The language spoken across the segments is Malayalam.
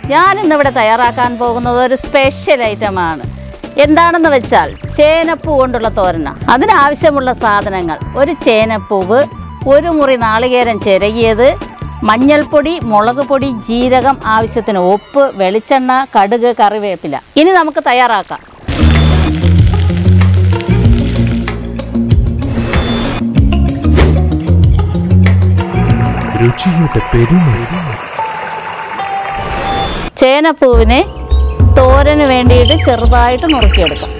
ഞാനിന്നിവിടെ തയ്യാറാക്കാൻ പോകുന്നത് ഒരു സ്പെഷ്യൽ ഐറ്റമാണ് എന്താണെന്ന് വെച്ചാൽ ചേനപ്പൂ കൊണ്ടുള്ള തോരന അതിനാവശ്യമുള്ള സാധനങ്ങൾ ഒരു ചേനപ്പൂവ് ഒരു മുറി നാളികേരം ചിരകിയത് മഞ്ഞൾപ്പൊടി മുളക് പൊടി ജീരകം ആവശ്യത്തിന് ഉപ്പ് വെളിച്ചെണ്ണ കടുക് കറിവേപ്പില ഇനി നമുക്ക് തയ്യാറാക്കാം രുചിയുടെ പെരുമ ചേനപ്പൂവിനെ തോരന് വേണ്ടിയിട്ട് ചെറുതായിട്ട് നുറുക്കിയെടുക്കാം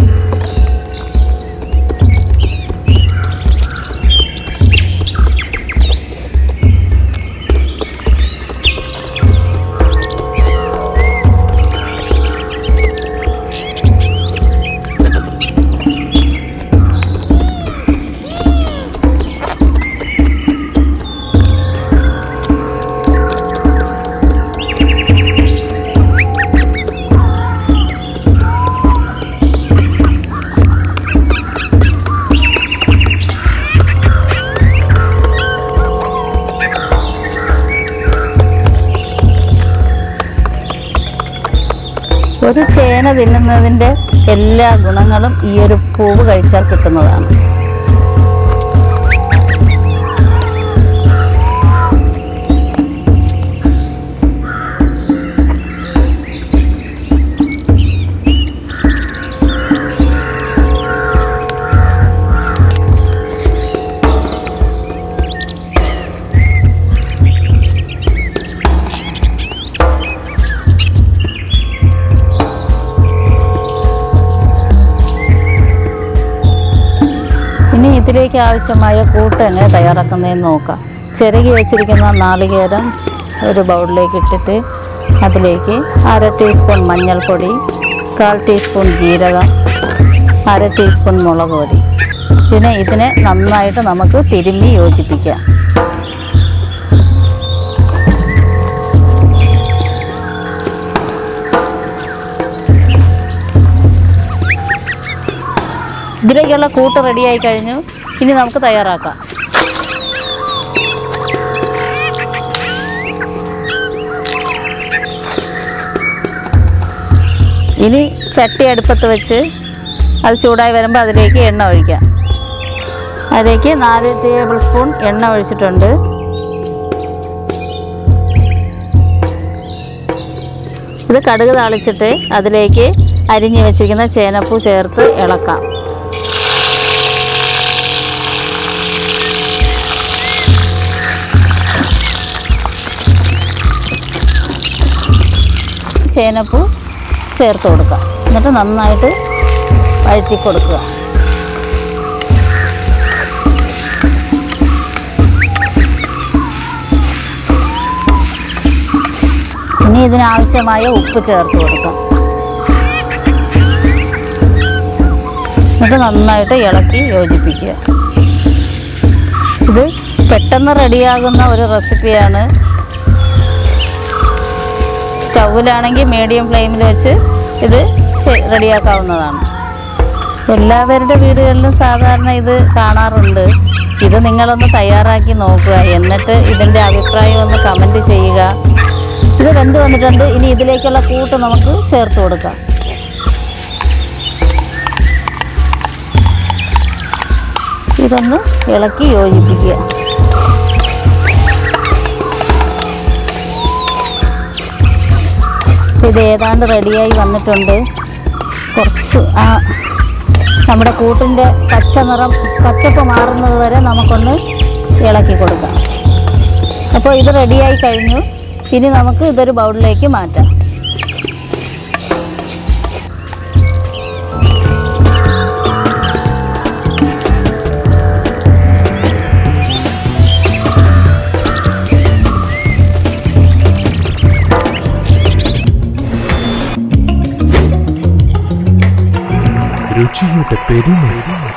ഒരു ചേന തിന്നുന്നതിൻ്റെ എല്ലാ ഗുണങ്ങളും ഈ ഒരു പൂവ് കഴിച്ചാൽ കിട്ടുന്നതാണ് ഇനി ഇതിലേക്ക് ആവശ്യമായ കൂട്ട് എങ്ങനെ തയ്യാറാക്കുന്നതെന്ന് നോക്കാം ചിരകി വെച്ചിരിക്കുന്ന നാളികേരം ഒരു ബൗളിലേക്ക് ഇട്ടിട്ട് അതിലേക്ക് അര ടീസ്പൂൺ മഞ്ഞൾപ്പൊടി കാൽ ടീസ്പൂൺ ജീരകം അര ടീസ്പൂൺ മുളക് പൊടി പിന്നെ ഇതിനെ നന്നായിട്ട് നമുക്ക് തിരുമ്മി യോജിപ്പിക്കാം ഇതിലേക്കുള്ള കൂട്ട് റെഡിയായി കഴിഞ്ഞു ഇനി നമുക്ക് തയ്യാറാക്കാം ഇനി ചട്ടി അടുപ്പത്ത് വെച്ച് അത് ചൂടായി വരുമ്പോൾ അതിലേക്ക് എണ്ണ ഒഴിക്കാം അതിലേക്ക് നാല് ടേബിൾ സ്പൂൺ എണ്ണ ഒഴിച്ചിട്ടുണ്ട് ഇത് കടുക് താളിച്ചിട്ട് അതിലേക്ക് അരിഞ്ഞു വെച്ചിരിക്കുന്ന ചേനപ്പൂ ചേർത്ത് ഇളക്കാം ചേനപ്പൂ ചേർത്ത് കൊടുക്കുക എന്നിട്ട് നന്നായിട്ട് വഴറ്റി കൊടുക്കുക ഇനി ഇതിനാവശ്യമായ ഉപ്പ് ചേർത്ത് കൊടുക്കാം എന്നിട്ട് നന്നായിട്ട് ഇളക്കി യോജിപ്പിക്കുക ഇത് പെട്ടെന്ന് റെഡിയാകുന്ന ഒരു റെസിപ്പിയാണ് സ്റ്റൗവിലാണെങ്കിൽ മീഡിയം ഫ്ലെയിമിൽ വെച്ച് ഇത് ചെ- റെഡിയാക്കാവുന്നതാണ് എല്ലാവരുടെ വീടുകളിലും സാധാരണ ഇത് കാണാറുണ്ട് ഇത് നിങ്ങളൊന്ന് തയ്യാറാക്കി നോക്കുക എന്നിട്ട് ഇതിൻ്റെ അഭിപ്രായം ഒന്ന് കമൻറ്റ് ചെയ്യുക ഇത് വെന്ത് വന്നിട്ടുണ്ട് ഇനി ഇതിലേക്കുള്ള കൂട്ട് നമുക്ക് ചേർത്ത് കൊടുക്കാം ഇതൊന്ന് ഇളക്കി യോജിപ്പിക്കുക ഇത് ഏതാണ്ട് റെഡിയായി വന്നിട്ടുണ്ട് കുറച്ച് ആ നമ്മുടെ കൂട്ടിൻ്റെ പച്ച നിറം പച്ചപ്പ് മാറുന്നത് വരെ നമുക്കൊന്ന് ഇളക്കി കൊടുക്കാം അപ്പോൾ ഇത് റെഡിയായി കഴിഞ്ഞു ഇനി നമുക്ക് ഇതൊരു ബൗളിലേക്ക് മാറ്റാം രുചിയുടെ പെരുമ